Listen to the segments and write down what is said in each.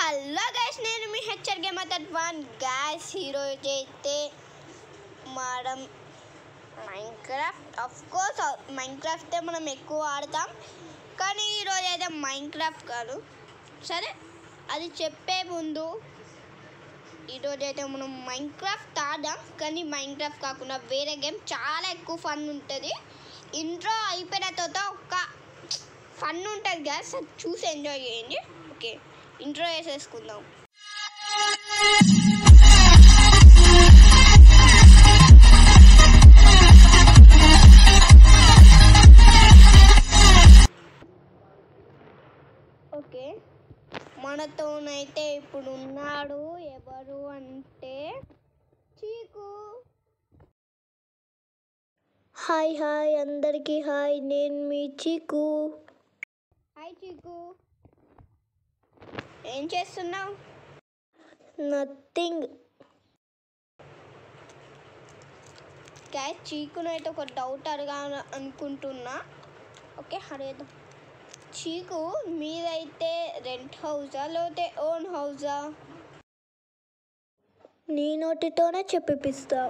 Hello guys నేను మీ HR game అతట్ వన్ గ్యాస్ ఈరోజు అయితే మనం మైన్క్రాఫ్ట్ ఆఫ్ కోర్స్ మైన్క్రాఫ్టే మనం ఎక్కువ ఆడతాం కానీ ఈరోజు అయితే మైన్క్రాఫ్ట్ కాదు సరే అది చెప్పే ముందు ఈరోజు అయితే మనం మైన్క్రాఫ్ట్ ఆడాం కానీ మైన్క్రాఫ్ట్ కాకుండా వేరే గేమ్ చాలా ఎక్కువ ఫన్ ఉంటుంది ఇంట్రో అయిపోయిన తర్వాత ఒక ఫన్ ఉంటుంది గ్యాస్ అది చూసి ఎంజాయ్ చేయండి ఓకే ఇంట్రో వేసేసుకుందాం ఓకే మనతోనైతే ఇప్పుడు ఉన్నాడు ఎవరు అంటే చీకు హాయ్ హాయ్ అందరికీ హాయ్ నేను మీ చీకు హాయ్ చీకు ఏం చేస్తున్నావు నథింగ్ క్యాచ్ చీకునైతే ఒక డౌట్ అడగా అనుకుంటున్నా ఓకే అడిగేద్దాం చీకు మీదైతే రెంట్ హౌసా లేకపోతే ఓన్ హౌసా నీ నోటితోనే చెప్పిస్తా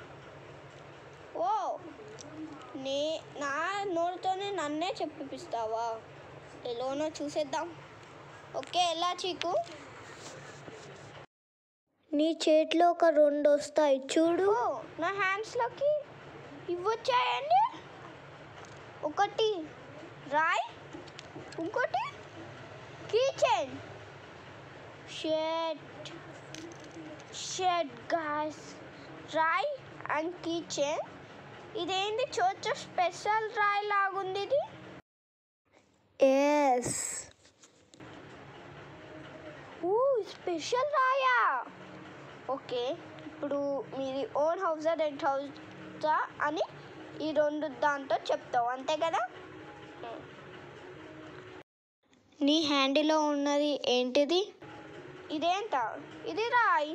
ఓ నే నా నోటితోనే నన్నే చెప్పిస్తావా ఎలానో చూసేద్దాం ఓకే ఎలా చీకు నీ చేతిలో ఒక రెండు వస్తాయి చూడు నా హ్యాండ్స్లోకి ఇవ్వచ్చాయండి ఒకటి రాయ్ ఇంకోటి కిచెన్ షెట్ షెట్ గాస్ రాయ్ అండ్ కిచెన్ ఇదేంటి చోచ స్పెషల్ రాయ్ లాగుంది ఇది ఎస్ ఓ స్పెషల్ రాయా ఓకే ఇప్పుడు మీది ఓన్ హౌసా రెంట్ హౌసా అని ఈ రెండు దాంతో చెప్తావు అంతే కదా నీ హ్యాండిలో ఉన్నది ఏంటిది ఇదేంట ఇది రాయ్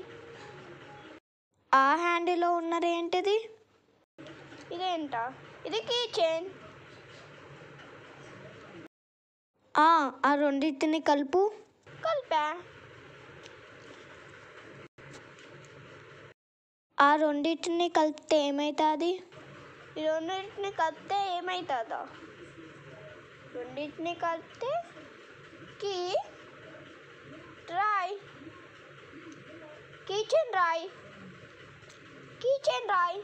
ఆ హ్యాండిలో ఉన్నది ఏంటిది ఇదేంట ఇది కీచెన్ ఆ రెండింటిని కలుపు కలిపా ఆ రెండింటిని కలిపితే ఏమవుతుంది ఈ రెండింటిని కలిపితే ఏమవుతుందా రెండింటిని కలిపితే కి రాయ్ కిచెన్ రాయ్ కిచెన్ రాయ్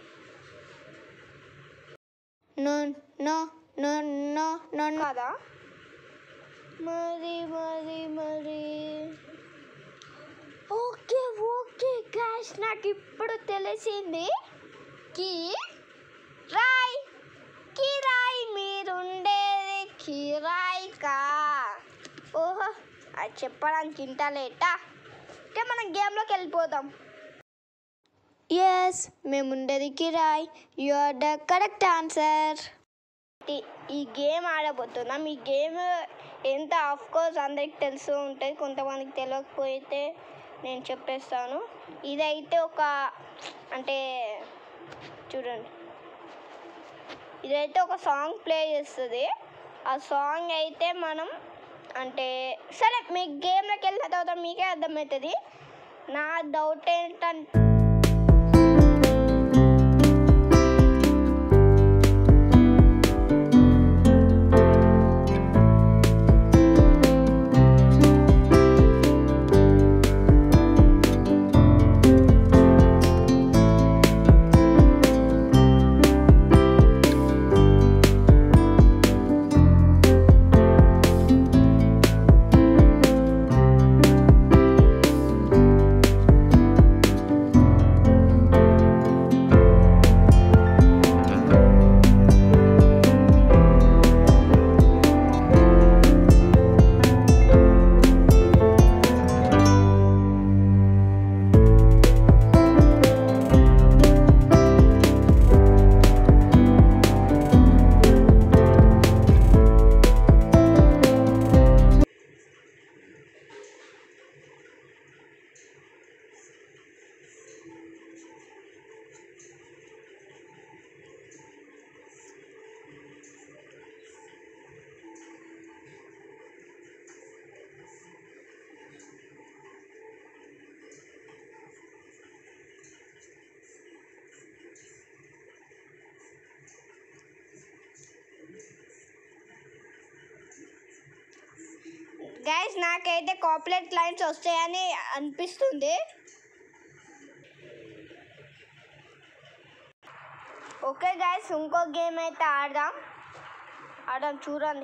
no no no no no కదా మరి మరి మరి ఓకే ఓకే గాష్ నాకు ఇప్పుడు తెలిసింది కి రాయ్ కిరాయ్ మీరుండేది కిరాయ్ కా ఓహో అది చెప్పడానికి ఇంత లేటా ఓకే మనం గేమ్లోకి వెళ్ళిపోదాం ఎస్ మేముండేది కిరాయ్ you are the correct answer ఈ గేమ్ ఆడబోతున్నాం ఈ గేమ్ ఎంత ఆఫ్ కోర్స్ అందరికి తెలుసు ఉంటుంది కొంతమందికి తెలియకపోతే నేను చెప్పేస్తాను ఇదైతే ఒక అంటే చూడండి ఇదైతే ఒక సాంగ్ ప్లే చేస్తుంది ఆ సాంగ్ అయితే మనం అంటే సరే మీ గేమ్లోకి వెళ్ళిన తర్వాత మీకే అర్థమవుతుంది నా డౌట్ ఏంటంటే గైస్ నాకైతే కాపరేట్ లైన్స్ వస్తాయని అనిపిస్తుంది ఓకే గైస్ ఇంకో గేమ్ అయితే ఆడదాం ఆడదాం చూడండి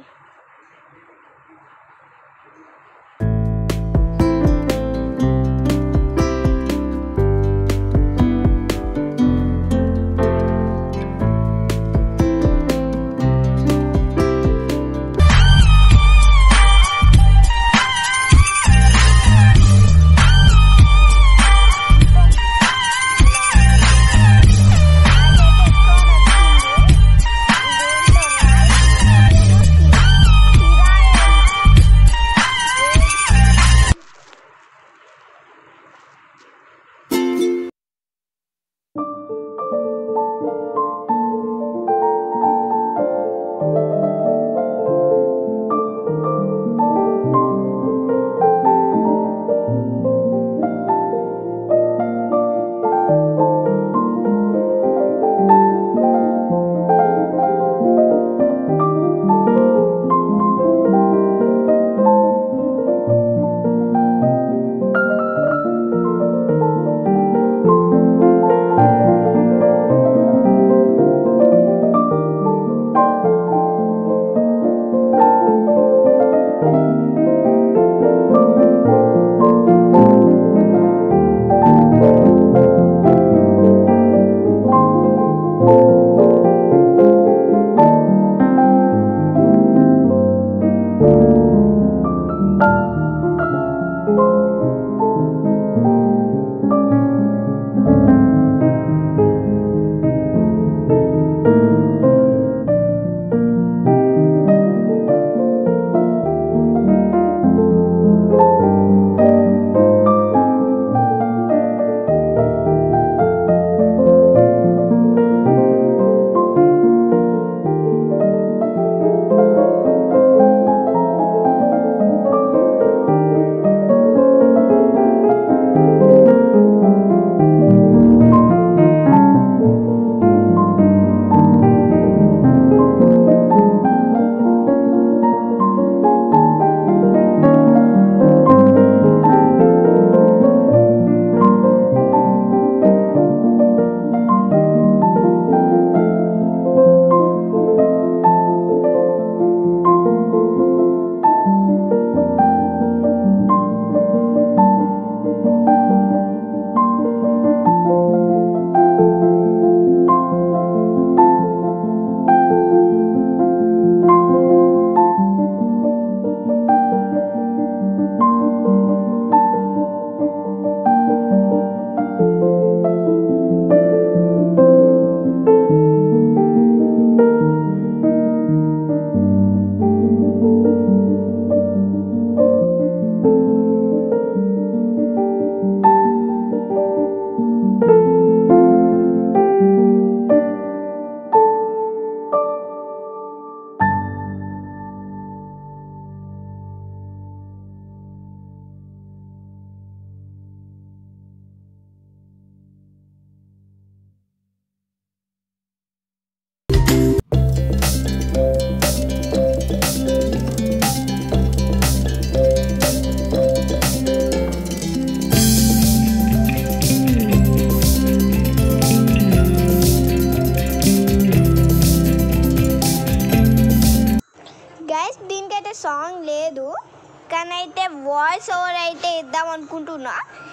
గైస్ దీనికైతే సాంగ్ లేదు కానీ అయితే వాయిస్ ఓవర్ అయితే ఇద్దాం అనుకుంటున్నా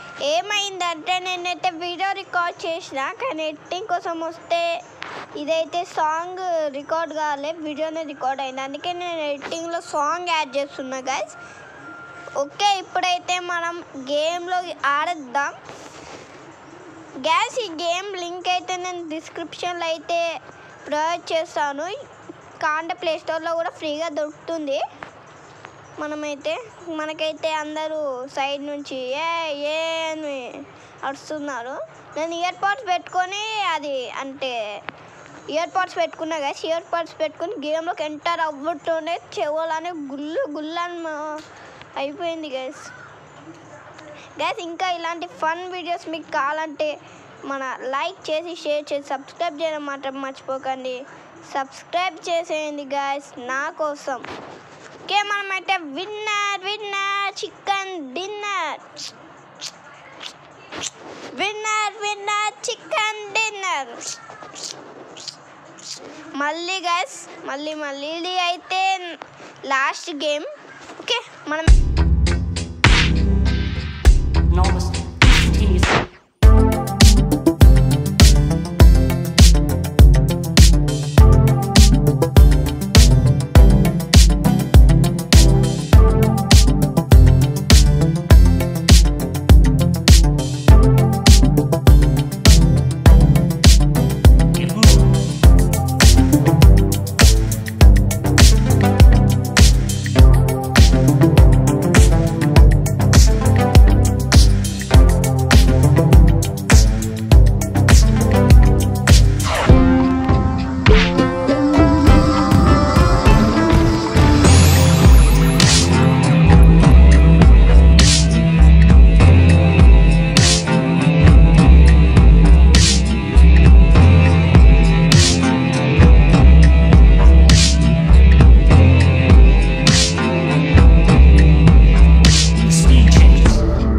ఏమైందంటే నేనైతే వీడియో రికార్డ్ చేసిన కానీ ఎడిటింగ్ కోసం వస్తే ఇదైతే సాంగ్ రికార్డ్ కాలే వీడియోనే రికార్డ్ అయింది అందుకే నేను ఎడిటింగ్లో సాంగ్ యాడ్ చేస్తున్నా గైస్ ఓకే ఇప్పుడైతే మనం గేమ్లో ఆడద్దాం గ్యాస్ ఈ గేమ్ లింక్ అయితే నేను డిస్క్రిప్షన్లో అయితే ప్రొవైడ్ చేస్తాను కాంటే ప్లే స్టోర్లో కూడా ఫ్రీగా దొరుకుతుంది మనమైతే మనకైతే అందరూ సైడ్ నుంచి ఏ ఏ అని అరుస్తున్నారు నేను ఇయర్ పాడ్స్ పెట్టుకొని అది అంటే ఇయర్ పాడ్స్ పెట్టుకున్నా కదా ఇయర్ పాడ్స్ పెట్టుకొని గేమ్లోకి ఎంటర్ అవ్వటోనే చెవులని గుళ్ళు గుల్లని మా- అయిపోయింది గైస్ గైస్ ఇంకా ఇలాంటి ఫన్ వీడియోస్ మీకు కావాలంటే మన లైక్ చేసి షేర్ చేసి సబ్స్క్రైబ్ చేయడం మాత్రం మర్చిపోకండి సబ్స్క్రైబ్ చేసేయండి గాయస్ నా కోసం ఓకే మనమైతే winner winner chicken dinner winner winner chicken dinner మళ్ళీ గైస్ మళ్ళీ మళ్ళీ ఇది అయితే లాస్ట్ గేమ్ ఓకే మనం Enormous. Continuous. Get moving. Speed changes.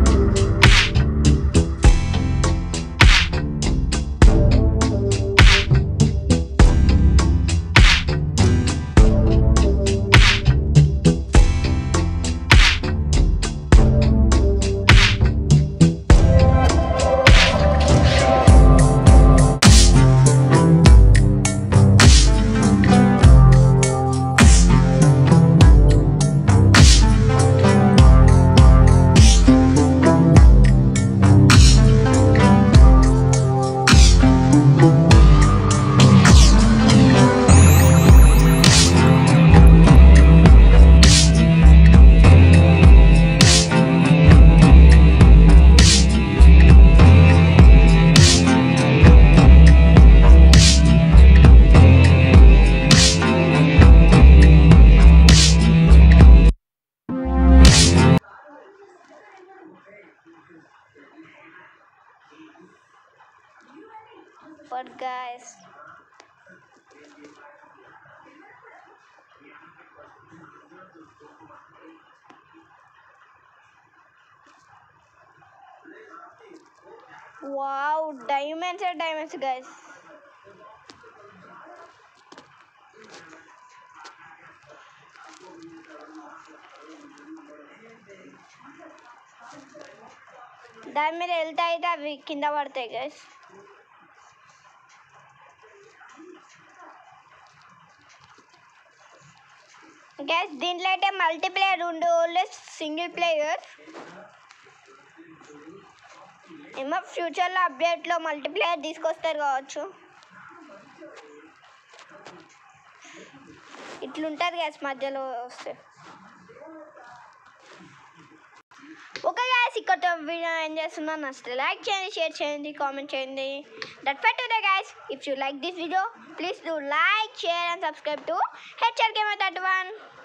But guys, wow, diamonds are diamonds, guys. దాని మీద వెళ్తే అయితే అవి కింద పడతాయి గైస్ గ్యాస్ దీంట్లో అయితే మల్టీప్లేయర్ ఉండు ఓన్లీ సింగిల్ ప్లేయర్ ఏమో ఫ్యూచర్లో అప్డేట్లో మల్టీప్లేయర్ తీసుకొస్తారు కావచ్చు ఇట్లుంటుంది గ్యాస్ మధ్యలో వస్తే ఓకే గ్యాస్ ఇక్కడ వీడియో ఏం చేస్తున్నా నచ్చితే లైక్ చేయండి షేర్ చేయండి కామెంట్ చేయండి that for today guys if you like this video please do like share and subscribe to HR game thirty one